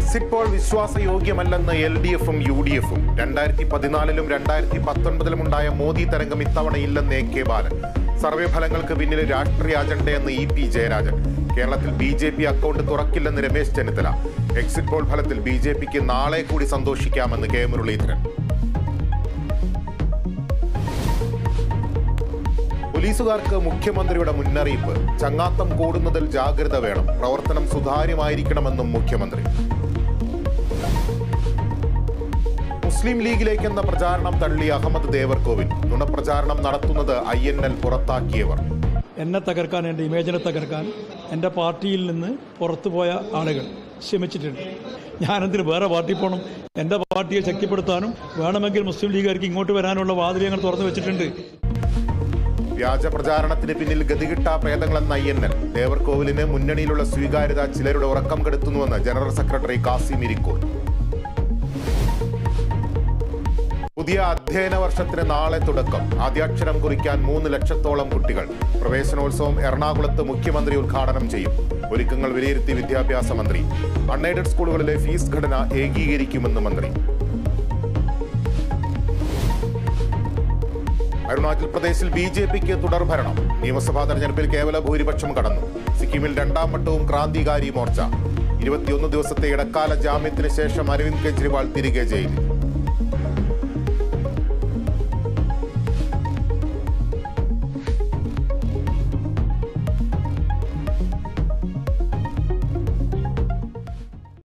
exit poll വിശ്വാസയോഗ്യമല്ലെന്ന് L D എഫും U D എഫും രണ്ടായിരത്തി പതിനാലിലും രണ്ടായിരത്തി പത്തൊൻപതിലും ഉണ്ടായ മോദി തരംഗം ഇത്തവണയില്ലെന്ന് എ കെ ബാലൻ സർവേ ഫലങ്ങൾക്ക് പിന്നിൽ രാഷ്ട്രീയ അജണ്ടയെന്ന് ഇ പി ജയരാജൻ കേരളത്തിൽ ബി ജെ പി അക്കൗണ്ട് തുറക്കില്ലെന്ന് രമേശ് ചെന്നിത്തല എക്സിറ്റ് പോൾ ഫലത്തിൽ ബി ജെ പിക്ക് നാളെ കൂടി സന്തോഷിക്കാമെന്ന് കെ മുരളീധരൻ പോലീസുകാർക്ക് മുഖ്യമന്ത്രിയുടെ മുന്നറിയിപ്പ് ചങ്ങാത്തം കൂടുന്നതിൽ ജാഗ്രത വേണം പ്രവർത്തനം സുതാര്യമായിരിക്കണമെന്നും മുഖ്യമന്ത്രി മുസ്ലിം ലീഗിലേക്കെന്ന പ്രചാരണം തള്ളി അഹമ്മദ് ദേവർകോവിൽ നുണപ്രചാരണം നടത്തുന്നത് ഐ എൻ എൽ പുറത്താക്കിയവർ എന്നെ തകർക്കാൻ എൻ്റെ ഇമേജിനെ തകർക്കാൻ എൻ്റെ പാർട്ടിയിൽ നിന്ന് പുറത്തു പോയ ആളുകൾ ശ്രമിച്ചിട്ടുണ്ട് ഞാനെന്തിന് വേറെ പാർട്ടി പോകണം എൻ്റെ പാർട്ടിയെ ശക്തിപ്പെടുത്താനും വേണമെങ്കിൽ മുസ്ലിം ലീഗുകാർക്ക് ഇങ്ങോട്ട് വരാനുള്ള വാതിൽ ഞങ്ങൾ തുറന്നു വെച്ചിട്ടുണ്ട് വ്യാജ പ്രചാരണത്തിന് പിന്നിൽ ഗതികിട്ട പ്രേതങ്ങളെന്ന ഐ എൻ എൽ ദേവർകോവിലിന് മുന്നണിയിലുള്ള സ്വീകാര്യത ചിലരുടെ ഉറക്കം കെടുത്തുന്നുവെന്ന് ജനറൽ സെക്രട്ടറി കാസിം ഇരിക്കൂർ പുതിയ അധ്യയന വർഷത്തിന് നാളെ തുടക്കം ആദ്യാക്ഷരം കുറിക്കാൻ മൂന്ന് ലക്ഷത്തോളം കുട്ടികൾ പ്രവേശനോത്സവം എറണാകുളത്ത് മുഖ്യമന്ത്രി ഉദ്ഘാടനം ചെയ്യും ഒരുക്കങ്ങൾ വിലയിരുത്തി വിദ്യാഭ്യാസ മന്ത്രി അൺഎയ്ഡഡ് സ്കൂളുകളിലെ ഫീസ് ഘടന ഏകീകരിക്കുമെന്ന് മന്ത്രി അരുണാചൽ പ്രദേശിൽ ബി ജെ പിക്ക് തുടർഭരണം നിയമസഭാ തെരഞ്ഞെടുപ്പിൽ കേവല ഭൂരിപക്ഷം കടന്നു സിക്കിമിൽ രണ്ടാം വട്ടവും ക്രാന്തികാരി മോർച്ച ഇരുപത്തിയൊന്ന് ദിവസത്തെ ഇടക്കാല ജാമ്യത്തിന് ശേഷം അരവിന്ദ് കെജ്രിവാൾ തിരികെ ജയിലിൽ